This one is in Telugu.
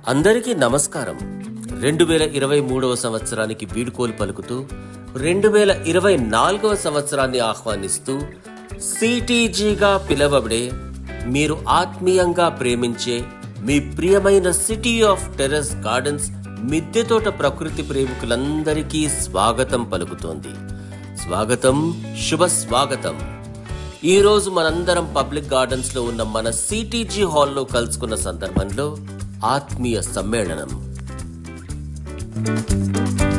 అందరికీ నమస్కారం రెండు వేల ఇరవై మూడవ సంవత్సరానికి వీడుకోలు పలుకుతూ రెండు వేల ఇరవై నాలుగవ సంవత్సరాన్ని ఆహ్వానిస్తూ సిటీజీగా పిలవబడే మీరు ఆత్మీయంగా ప్రేమించే మీ ప్రియమైన సిటీ ఆఫ్ టెర్రస్ గార్డెన్స్ మిద్దె తోట ప్రకృతి ప్రేమికులందరికీ స్వాగతం పలుకుతోంది స్వాగతం శుభ స్వాగతం ఈ రోజు మనందరం పబ్లిక్ గార్డెన్స్ లో ఉన్న మన సిటీజీ హాల్లో కలుసుకున్న సందర్భంలో ఆత్మీయ సమ్మేళనం